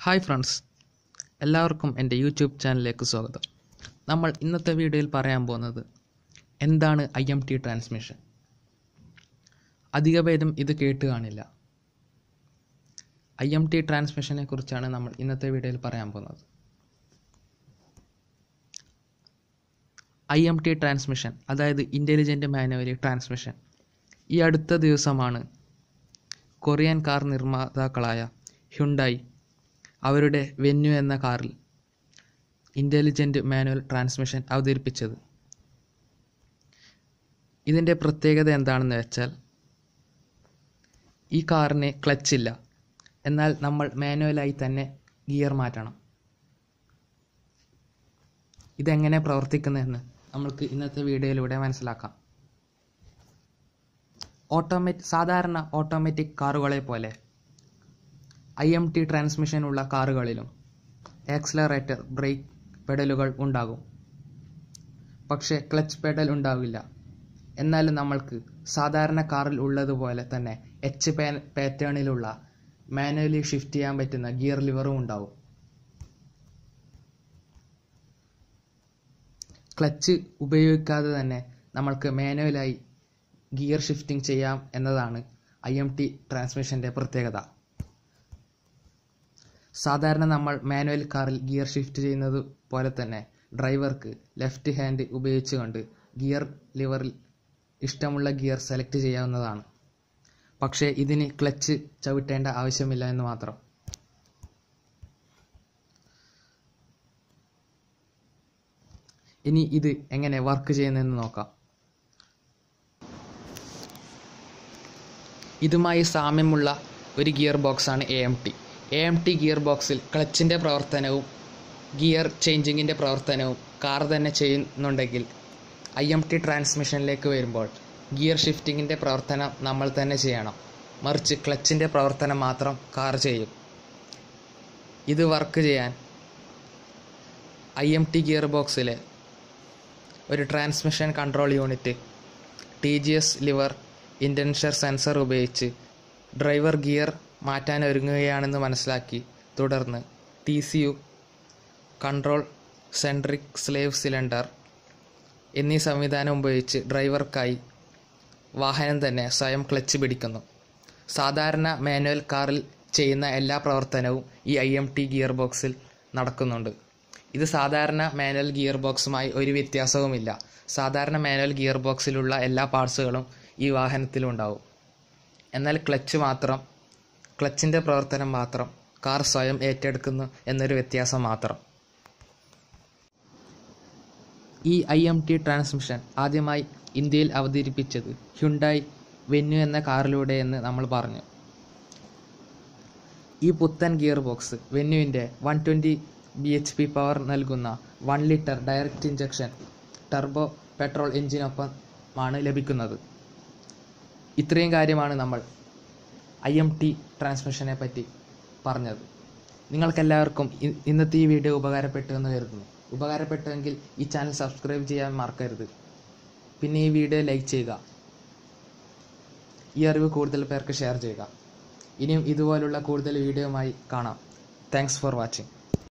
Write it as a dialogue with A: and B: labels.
A: hi friends എല്ലാവർക്കും എൻ്റെ YouTube ചാനലിലേക്ക് സ്വാഗതം നമ്മൾ ഇന്നത്തെ വീഡിയോയിൽ പറയാൻ പോകുന്നത് എന്താണ് ഐ എം ടി ട്രാൻസ്മിഷൻ അധിക ഭേദം ഇത് കേട്ട് കാണില്ല ഐ എം ടി ട്രാൻസ്മിഷനെ കുറിച്ചാണ് നമ്മൾ ഇന്നത്തെ വീഡിയോയിൽ പറയാൻ പോകുന്നത് ഐ എം ടി ട്രാൻസ്മിഷൻ അതായത് ഇൻ്റലിജൻറ്റ് മാനുവലി ട്രാൻസ്മിഷൻ ഈ അടുത്ത ദിവസമാണ് കൊറിയൻ കാർ നിർമ്മാതാക്കളായ ഹ്യുണ്ടായി അവരുടെ വെന്യു എന്ന കാറിൽ ഇൻ്റലിജൻറ്റ് മാനുവൽ ട്രാൻസ്മിഷൻ അവതരിപ്പിച്ചത് ഇതിൻ്റെ പ്രത്യേകത എന്താണെന്ന് വെച്ചാൽ ഈ കാറിന് ക്ലച്ചില്ല എന്നാൽ നമ്മൾ മാനുവലായി തന്നെ ഗിയർ മാറ്റണം ഇതെങ്ങനെ പ്രവർത്തിക്കുന്നതെന്ന് നമ്മൾക്ക് ഇന്നത്തെ വീഡിയോയിലൂടെ മനസ്സിലാക്കാം ഓട്ടോമാറ്റ് സാധാരണ ഓട്ടോമാറ്റിക് കാറുകളെ പോലെ ഐ എം ടി ട്രാൻസ്മിഷനുള്ള കാറുകളിലും ആക്സിലറേറ്റർ ബ്രേക്ക് പെഡലുകൾ ഉണ്ടാകും പക്ഷേ ക്ലച്ച് പെഡൽ ഉണ്ടാവില്ല എന്നാലും നമ്മൾക്ക് സാധാരണ കാറിൽ ഉള്ളതുപോലെ തന്നെ എച്ച് പാ പാറ്റേണിലുള്ള മാനുവലി ഷിഫ്റ്റ് ചെയ്യാൻ പറ്റുന്ന ഗിയർ ലിവറും ഉണ്ടാവും ക്ലച്ച് ഉപയോഗിക്കാതെ തന്നെ നമ്മൾക്ക് മാനുവലായി ഗിയർ ഷിഫ്റ്റിംഗ് ചെയ്യാം എന്നതാണ് ഐ എം ടി ട്രാൻസ്മിഷൻ്റെ പ്രത്യേകത സാധാരണ നമ്മൾ മാനുവൽ കാറിൽ ഗിയർ ഷിഫ്റ്റ് ചെയ്യുന്നത് പോലെ തന്നെ ഡ്രൈവർക്ക് ലെഫ്റ്റ് ഹാൻഡ് ഉപയോഗിച്ചുകൊണ്ട് ഗിയർ ലിവറിൽ ഇഷ്ടമുള്ള ഗിയർ സെലക്ട് ചെയ്യാവുന്നതാണ് പക്ഷേ ഇതിന് ക്ലച്ച് ചവിട്ടേണ്ട ആവശ്യമില്ല എന്ന് മാത്രം ഇനി ഇത് എങ്ങനെ വർക്ക് ചെയ്യുന്നതെന്ന് നോക്കാം ഇതുമായി സാമ്യമുള്ള ഒരു ഗിയർ ബോക്സാണ് A M T A M T gear ബോക്സിൽ ക്ലച്ചിൻ്റെ പ്രവർത്തനവും ഗിയർ ചേഞ്ചിങ്ങിൻ്റെ പ്രവർത്തനവും കാർ തന്നെ ചെയ്യുന്നുണ്ടെങ്കിൽ ഐ എം ടി ട്രാൻസ്മിഷനിലേക്ക് വരുമ്പോൾ ഗിയർ ഷിഫ്റ്റിങ്ങിൻ്റെ പ്രവർത്തനം നമ്മൾ തന്നെ ചെയ്യണം മറിച്ച് ക്ലച്ചിൻ്റെ പ്രവർത്തനം മാത്രം കാർ ചെയ്യും ഇത് വർക്ക് ചെയ്യാൻ ഐ എം ടി ഗിയർ ബോക്സിലെ ഒരു transmission control unit T G S lever intention sensor ഉപയോഗിച്ച് ഡ്രൈവർ ഗിയർ മാറ്റാൻ ഒരുങ്ങുകയാണെന്ന് മനസ്സിലാക്കി തുടർന്ന് T C U control centric slave cylinder എന്നീ സംവിധാനം ഉപയോഗിച്ച് ഡ്രൈവർക്കായി വാഹനം തന്നെ സ്വയം ക്ലച്ച് പിടിക്കുന്നു സാധാരണ മാനുവൽ കാറിൽ ചെയ്യുന്ന എല്ലാ പ്രവർത്തനവും ഈ ഐ എം ടി ഗിയർ ബോക്സിൽ നടക്കുന്നുണ്ട് ഇത് സാധാരണ മാനുവൽ ഗിയർ ബോക്സുമായി ഒരു വ്യത്യാസവുമില്ല സാധാരണ മാനുവൽ ഗിയർ ബോക്സിലുള്ള എല്ലാ പാർട്സുകളും ഈ വാഹനത്തിലുണ്ടാവും എന്നാൽ ക്ലച്ച് മാത്രം ക്ലച്ചിൻ്റെ പ്രവർത്തനം മാത്രം കാർ സ്വയം ഏറ്റെടുക്കുന്നു എന്നൊരു വ്യത്യാസം മാത്രം ഈ ഐ എം ടി ട്രാൻസ്മിഷൻ ആദ്യമായി ഇന്ത്യയിൽ അവതരിപ്പിച്ചത് ഹ്യുണ്ടായി വെന്യു എന്ന കാറിലൂടെ എന്ന് നമ്മൾ പറഞ്ഞു ഈ പുത്തൻ ഗിയർ ബോക്സ് വെന്യുവിൻ്റെ one twenty B H P power നൽകുന്ന one litre direct injection turbo petrol എഞ്ചിനൊപ്പമാണ് ലഭിക്കുന്നത് ഇത്രയും കാര്യമാണ് നമ്മൾ ഐ എം ടി ട്രാൻസ്മിഷനെ പറ്റി പറഞ്ഞത് നിങ്ങൾക്കെല്ലാവർക്കും ഇ- ഇന്നത്തെ ഈ വീഡിയോ ഉപകാരപ്പെട്ടു എന്ന് കരുതുന്നു ഉപകാരപ്പെട്ടുവെങ്കിൽ ഈ ചാനൽ സബ്സ്ക്രൈബ് ചെയ്യാൻ മറക്കരുത് പിന്നെ ഈ വീഡിയോ ലൈക്ക് ചെയ്യുക ഈ അറിവ് കൂടുതൽ പേർക്ക് ഷെയർ ചെയ്യുക ഇനിയും ഇതുപോലുള്ള കൂടുതൽ വീഡിയോയുമായി കാണാം താങ്ക്സ് ഫോർ വാച്ചിങ്